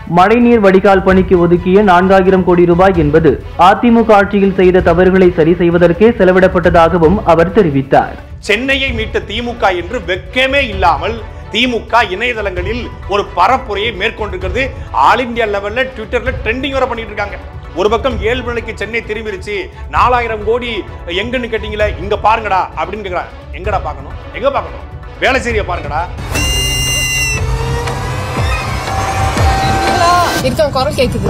மழைநீர் வடிகால் பணிக்கு ஒதுக்கிய நான்காயிரம் கோடி ரூபாய் என்பது அதிமுக ஆட்சியில் செய்த தவறுகளை சரி செய்வதற்கே செலவிடப்பட்டதாகவும் அவர் தெரிவித்தார் சென்னையை மீட்ட திமுக என்று வெக்கமே இல்லாமல் திமுக இணையதளங்களில் ஒரு பரப்புரையை மேற்கொண்டிருக்கிறது ஆல் இந்தியா லெவல்ல ட்விட்டர்ல ட்ரெண்டிங் வர பண்ணிட்டு இருக்காங்க ஒரு பக்கம் ஏழு மணிக்கு சென்னை திரும்பிருச்சு நாலாயிரம் கோடி எங்கன்னு கேட்டீங்களே இங்க பாருங்கடா அப்படின்னு கேக்குறாங்க எங்கடா பார்க்கணும் எங்க பார்க்கணும் வேலை செய்ய பாருங்கடா இருக்க குரல் கேக்குது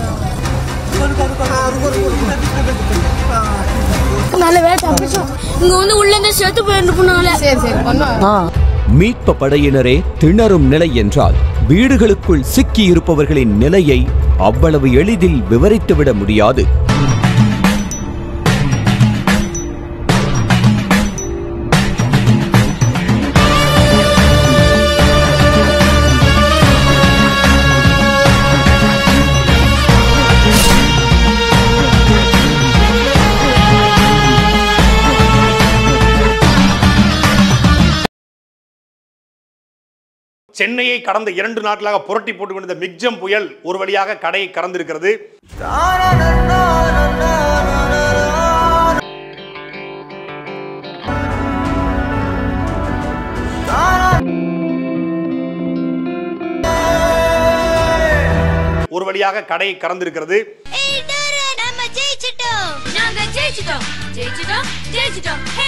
நல்ல வேலை தப்பிச்சோம் இங்க வந்து உள்ள இருந்து செத்து போயிட்டு போனாங்களே சரி சரி ஒன்னும் மீட்ப படையினரே திணறும் நிலை என்றால் வீடுகளுக்குள் சிக்கி இருப்பவர்களின் நிலையை அவ்வளவு எளிதில் விவரித்துவிட முடியாது சென்னையை கடந்த இரண்டு நாட்களாக புரட்டி போட்டு கொண்டிருந்த மிக்ஜம் புயல் ஒரு வழியாக கடையை கறந்திருக்கிறது ஒரு வழியாக கடையை கறந்திருக்கிறது நம்ம ஜெயிச்சிட்டோம் நாங்க ஜெயிச்சிட்டோம் ஜெயிச்சிட்டோம் ஜெயிச்சிட்டோம் ஹே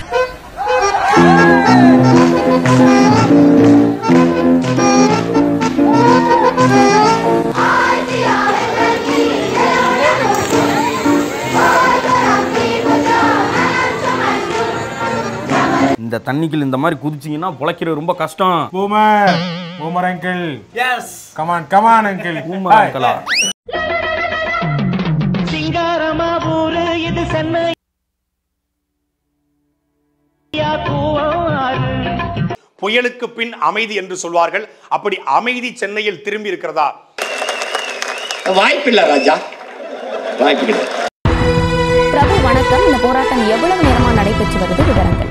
இந்த தண்ணிக்குள்ள இந்த மாதிரி குதிச்சீங்கன்னா பொழைக்கிறது ரொம்ப கஷ்டம் boomer boomer uncle yes come on come on uncle boomer அங்கிளா? புயலுக்கு பின் அமைதி என்று சொல்வார்கள் அப்படி அமைதி சென்னையில் திரும்பி இருக்கிறதா வாய்ப்பில்லை ராஜா வாய்ப்பில்லை பிரபு வணக்கம் இந்த போராட்டம் எவ்வளவு நேரமா நடைபெற்று வருது விவரங்கள்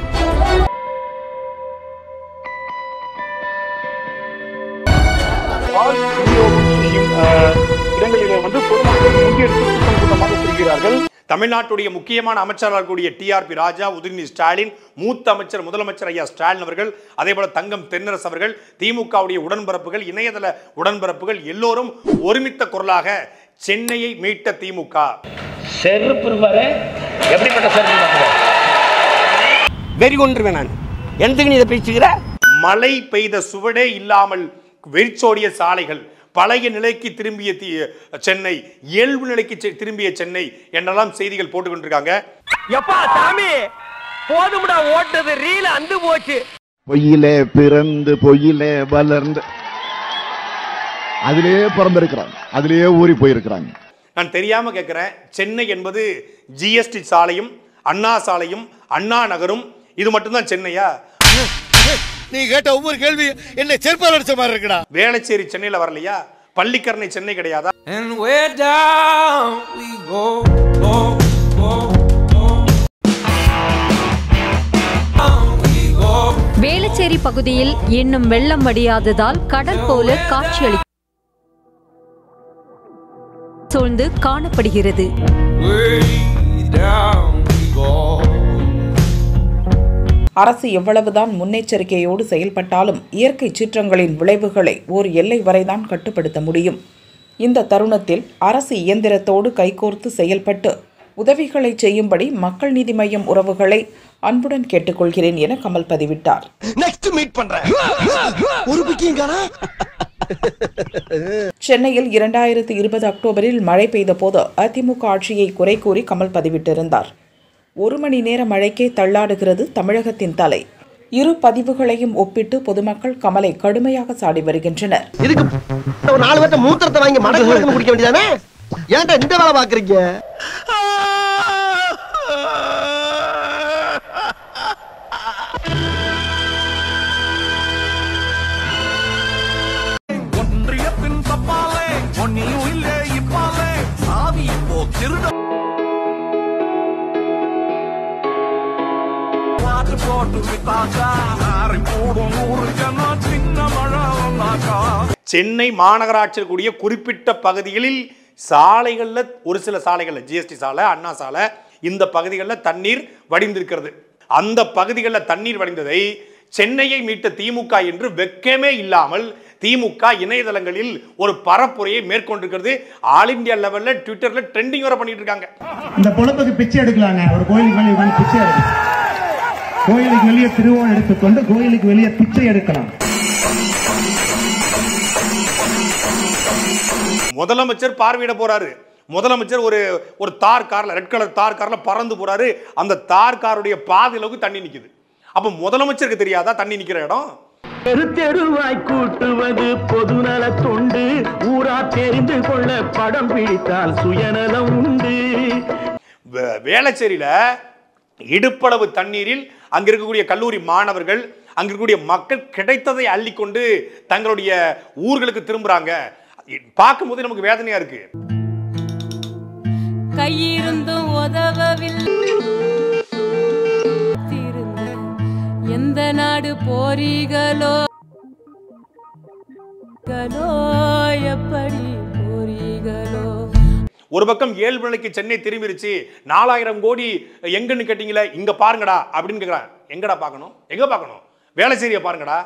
இடங்களிலே வந்து பொதுமக்கள் முன்னெடுத்து கூட்டம் கூட்டமாக செல்கிறார்கள் தமிழ்நாட்டுடைய முக்கியமான அமைச்சராக கூடிய டிஆர்பி ராஜா உதயநிதி ஸ்டாலின் மூத்த அமைச்சர் முதலமைச்சர் ஐயா ஸ்டாலின் அவர்கள் அதே போல தங்கம் தென்னரசு அவர்கள் திமுகவுடைய உடன்பரப்புகள் இணையதள உடன்பரப்புகள் எல்லோரும் ஒருமித்த குரலாக சென்னையை மீட்ட திமுக செருப்பு பாரு எப்படிப்பட்ட செருப்பு வெறி கொண்டுருவேன் நான் எந்தக்கு நீ இதை பேசுகிற மழை பெய்த சுவடே இல்லாமல் வெறிச்சோடிய சாலைகள் பழைய நிலைக்கு திரும்பிய தி- சென்னை இயல்பு நிலைக்கு செ- திரும்பிய சென்னை என்றெல்லாம் செய்திகள் போட்டுக் கொண்டிருக்காங்க எப்பா சாமி போதும்டா ஓட்டது ரீல அந்து போச்சு பொய்யிலே பிறந்து பொய்யிலே வளர்ந்து அதிலேயே பிறந்திருக்கிறாங்க அதிலேயே ஊறி போயிருக்கிறாங்க நான் தெரியாம கேட்கிறேன் சென்னை என்பது ஜிஎஸ்டி சாலையும் அண்ணா சாலையும் அண்ணா நகரும் இது மட்டும்தான் சென்னையா நீ கேட்ட ஒவ்வொரு கேள்வி என்ன செருப்பால் அடிச்ச மாதிரி இருக்குடா வேளச்சேரி சென்னையில வரலையா பள்ளிக்கரணை சென்னை கிடையாதா And we're down we go, go, go, go. Down we go. Velachery பகுதியில் இன்னும் வெள்ளம் வடியாததால் கடல் போல காட்சியளி சூழ்ந்து காணப்படுகிறது Way down we go. அரசு எவ்வளவுதான் முன்னெச்சரிக்கையோடு செயல்பட்டாலும் இயற்கை சீற்றங்களின் விளைவுகளை ஓர் எல்லை வரைதான் கட்டுப்படுத்த முடியும் இந்த தருணத்தில் அரசு இயந்திரத்தோடு கைகோர்த்து செயல்பட்டு உதவிகளை செய்யும்படி மக்கள் நீதி மய்யம் உறவுகளை அன்புடன் கேட்டுக்கொள்கிறேன் என கமல் பதிவிட்டார் நெக்ஸ்ட் மீட் பண்றேன் ஒரு பிக்கிங்கானா சென்னையில் இரண்டாயிரத்து இருபது அக்டோபரில் மழை பெய்த போது அதிமுக ஆட்சியை குறை கூறி கமல் பதிவிட்டிருந்தார் ஒரு மணி நேர மழைக்கே தள்ளாடுகிறது தமிழகத்தின் தலை இரு பதிவுகளையும் ஒப்பிட்டு பொதுமக்கள் கமலை கடுமையாக சாடி வருகின்றனர் இதுக்கு ஒரு நாலு பேர்த்த மூத்திரத்தை வாங்கி மடக்கு மடக்கு குடிக்க வேண்டியதானே ஏன்டா இந்த வேலை பாக்குறீங்க ஒன்றியத்தின் தப்பாலே ஒன்னியும் இல்லே இப்பாலே சாவி இப்போ திருட பாட்டு போட்டு விட்டாக்கா ஆறி போடும் நூறு ஜனம் சின்ன மழை வந்தாக்கா சென்னை மாநகராட்சியில் கூடிய குறிப்பிட்ட பகுதிகளில் சாலைகளில் ஒரு சில சாலைகளில் ஜிஎஸ்டி சாலை அண்ணா சாலை இந்த பகுதிகளில் தண்ணீர் வடிந்திருக்கிறது அந்த பகுதிகளில் தண்ணீர் வடிந்ததை சென்னையை மீட்ட திமுக என்று வெக்கமே இல்லாமல் திமுக இணையதளங்களில் ஒரு பரப்புரையை மேற்கொண்டிருக்கிறது ஆல் இந்தியா லெவல்ல ட்விட்டர்ல ட்ரெண்டிங் வர பண்ணிட்டு இருக்காங்க இந்த பொழப்புக்கு பிச்சை எடுக்கலாங்க ஒரு கோயிலுக்கு வெளியே உட்கார்ந்து பிச்சை எடுக்கலாம் கோயிலுக்கு வெளியே திருவோம் எடுத்துக்கொண்டு கோயிலுக்கு வெளியே பிச்சை எடுக்கலாம் முதலமைச்சர் பார்வையிட போறாரு முதலமைச்சர் ஒரு ஒரு தார் கார்ல ரெட் கலர் தார் கார்ல பறந்து போறாரு அந்த தார் காருடைய பாதியிலவுக்கு தண்ணி நிக்குது அப்ப முதலமைச்சருக்கு தெரியாதா தண்ணி நிக்கிற இடம் தெருவாய் கூட்டுவது பொதுநல தொண்டு ஊரா தெரிந்து கொள்ள படம் பிடித்தால் சுயநலம் உண்டு வே- வேளச்சேரியில இடுப்பளவு தண்ணீரில் அங்க இருக்கக்கூடிய கல்லூரி மாணவர்கள் அங்க இருக்கக்கூடிய மக்கள் கிடைத்ததை அள்ளிக்கொண்டு தங்களுடைய ஊர்களுக்கு திரும்புறாங்க பார்க்கும்போது நமக்கு வேதனையா இருக்கு கையிருந்தும் உதவவில்லை திருந்த எந்த நாடு போறீகளோ களோ, எப்படி போறீகளோ ஒரு பக்கம் ஏழு மணிக்கு சென்னை திரும்பிருச்சு நாலாயிரம் கோடி எங்கன்னு கேட்டீங்களே இங்க பாருங்கடா அப்படின்னு கேக்குறான் எங்கடா பார்க்கணும் எங்க பார்க்கணும் வேளச்சேரியை பாருங்கடா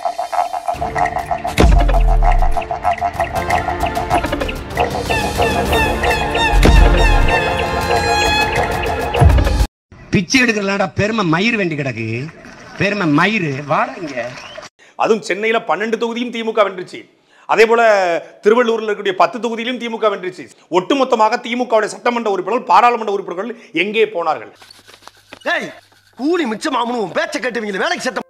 பிச்சை எடுக்கிறலாடா பெருமை மயிர் வேண்டி கிடக்கு பெருமை மயிர் வாடா இங்க அதுவும் சென்னையில பன்னெண்டு தொகுதியும் திமுக வென்றுச்சு அதே போல திருவள்ளூர்ல இருக்கக்கூடிய பத்து தொகுதியிலும் திமுக வென்றுச்சு ஒட்டுமொத்தமாக திமுகவுடைய சட்டமன்ற உறுப்பினர்கள் பாராளுமன்ற உறுப்பினர்கள் எங்கே போனார்கள் டேய் கூலி மிச்சமாமனு உன் பேச்ச கேட்டுவீங்க வேலைக்கு சட்டம்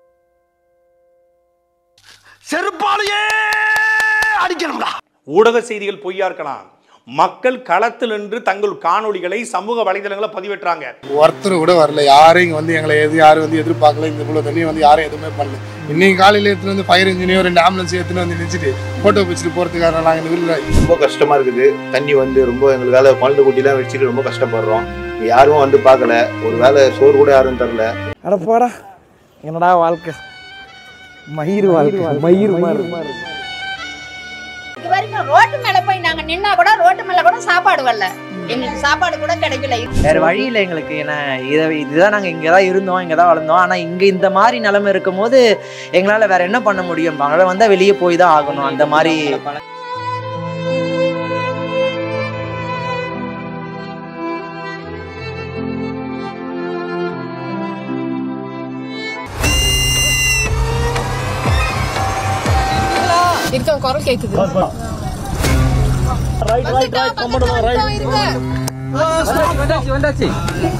செருப்பாலேயே அடிக்கணும்டா ஊடக செய்திகள் பொய்யா இருக்கலாம் மக்கள் களத்தில் நின்று தங்கள் காணொளிகளை சமூக வலைதளங்களை பதிவேற்றாங்க ஒருத்தர் கூட வரல யாரும் இங்க வந்து எங்களை எது யாரும் வந்து எதிர்பார்க்கல இந்த இவ்வளவு தண்ணி வந்து யாரும் எதுவுமே பண்ணல இன்னைக்கு காலையில எடுத்துட்டு வந்து ஃபயர் இன்ஜினியர் ரெண்டு ஆம்புலன்ஸ் எடுத்துட்டு வந்து நிறுத்திட்டு போட்டோ பிடிச்சிட்டு போறதுக்காக நாங்க இந்த வீட்டுல ரொம்ப கஷ்டமா இருக்குது தண்ணி வந்து ரொம்ப எங்களுக்கால குழந்தை குட்டிலாம் வச்சுட்டு ரொம்ப கஷ்டப்படுறோம் இங்க யாரும் வந்து பார்க்கல ஒரு வேளை சோறு கூட யாரும் தரல அட போடா என்னடா வாழ்க்கை மயிர் வாழ்க்கை மயிர் மாதிரி இது வரைக்கும் ரோட்டு மேல போய் நாங்க நின்னா கூட ரோட்டு மேல கூட சாப்பாடு வரல எங்களுக்கு சாப்பாடு கூட கிடைக்கல வேற வழி இல்லை எங்களுக்கு ஏன்னா இதை இதுதான் நாங்கள் இங்கே தான் இருந்தோம் இங்கே தான் வளர்ந்தோம் ஆனால் இங்கே இந்த மாதிரி நிலைமை இருக்கும்போது எங்களால் வேற என்ன பண்ண முடியும் மழை வந்தால் வெளியே போய் தான் ஆகணும் அந்த மாதிரி இருக்கவன் குரல் கேக்குது ரைட் ரைட் ரைட் கம்படுமா ரைட் வந்தாச்சு வந்தாச்சு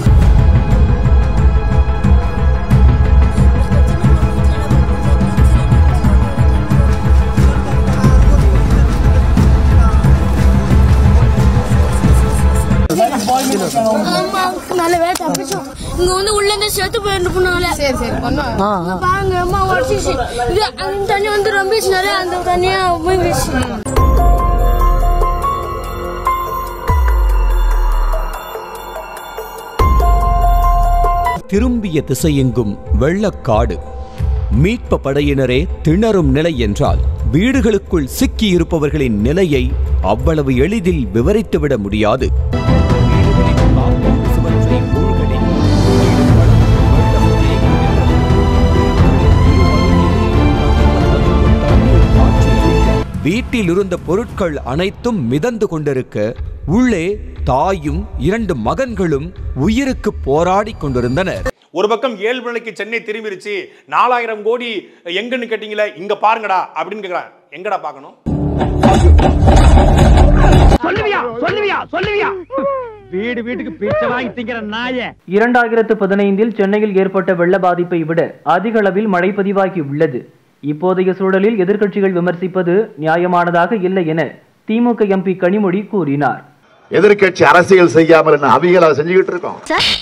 ஆமா நல்ல வேலை தப்பிச்சோம் இங்க வந்து உள்ள இருந்து செத்து போயிட்டு போனாங்களே சரி சரி இங்க பாருங்க அம்மா உடச்சிச்சு இது அந்த தண்ணி வந்து ரொம்பிச்சு நிறைய அந்த தண்ணியா போயிடுச்சு திரும்பிய திசையெங்கும் வெள்ளக்காடு மீட்ப படையினரே திணறும் நிலை என்றால் வீடுகளுக்குள் சிக்கியிருப்பவர்களின் நிலையை அவ்வளவு எளிதில் விவரித்துவிட முடியாது வீட்டில் இருந்த பொருட்கள் அனைத்தும் மிதந்து கொண்டிருக்க உள்ளே தாயும் இரண்டு மகன்களும் உயிருக்கு போராடி கொண்டிருந்தனர் ஒரு பக்கம் ஏழு மணிக்கு சென்னை திரும்பிருச்சு நாலாயிரம் கோடி எங்கன்னு கேட்டீங்களே இங்க பாருங்கடா அப்படின்னு கேக்குறான் எங்கடா பார்க்கணும் சொல்லுவியா சொல்லுவியா சொல்லுவியா வீடு வீட்டுக்கு பிச்சை வாங்கி திங்கிற நாய இரண்டாயிரத்து பதினைந்தில் சென்னையில் ஏற்பட்ட வெள்ள பாதிப்பை விட அதிக அளவில் மழை பதிவாகி உள்ளது இப்போதைய சூழலில் எதிர்க்கட்சிகள் விமர்சிப்பது நியாயமானதாக இல்லை என திமுக எம்பி கனிமொழி கூறினார் எதிர்க்கட்சி அரசியல் செய்யாமல் என்ன அவிகளா செஞ்சுக்கிட்டு இருக்கோம்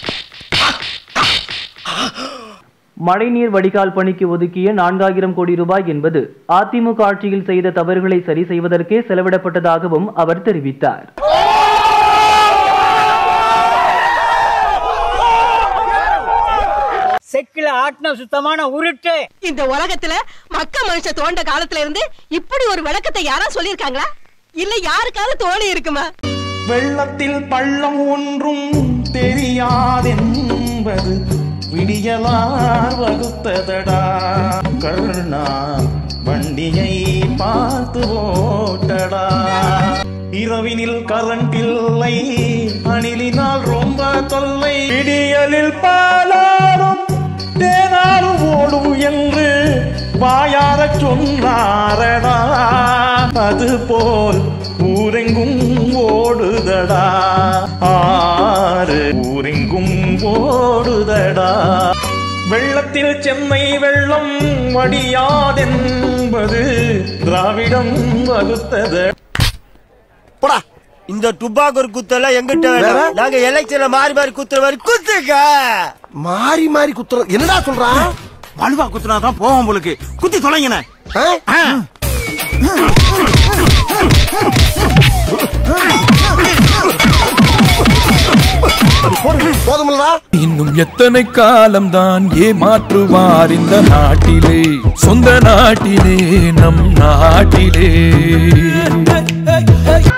மழைநீர் வடிகால் பணிக்கு ஒதுக்கிய நான்காயிரம் கோடி ரூபாய் என்பது அதிமுக ஆட்சியில் செய்த தவறுகளை சரி செய்வதற்கே செலவிடப்பட்டதாகவும் அவர் தெரிவித்தார் செக்கில ஆட்டின சுத்தமான உருட்டு இந்த உலகத்துல மக்க மனுஷ தோண்ட காலத்துல இருந்து இப்படி ஒரு விளக்கத்தை யாரா சொல்லிருக்காங்களா இல்ல யாருக்காவது தோணி இருக்குமா வெள்ளத்தில் பள்ளம் ஒன்றும் தெரியாதென்பது விடியலார் வகுத்ததடா கருணா வண்டியை பார்த்து ஓட்டடா இரவினில் கரண்ட் இல்லை அணிலினால் ரொம்ப தொல்லை விடியலில் பாலாரும் தேனாரும் ஓடும் என்று வாயார சொன்னாரடா அதுபோல் ஊரெங்கும் ஓடுதடா ஆறு ஊரெங்கும் ஓடுதடா வெள்ளத்தில் சென்னை வெள்ளம் வடியாதென்பது திராவிடம் வகுத்தது போடா இந்த டுபாக்கூர் குத்தெல்லாம் எங்கிட்ட வேணாம் நாங்க எலெக்ஷன்ல மாறி மாறி குத்துற மாதிரி குத்துக்க மாறி மாறி குத்துற என்னடா சொல்றான் வலுவா குத்துனா தான் போவோம் உங்களுக்கு குத்தி தொலைங்கண்ணே போதுமில்லடா இன்னும் எத்தனை காலம்தான் ஏமாற்றுவார் இந்த நாட்டிலே சொந்த நாட்டிலே நம் நாட்டிலே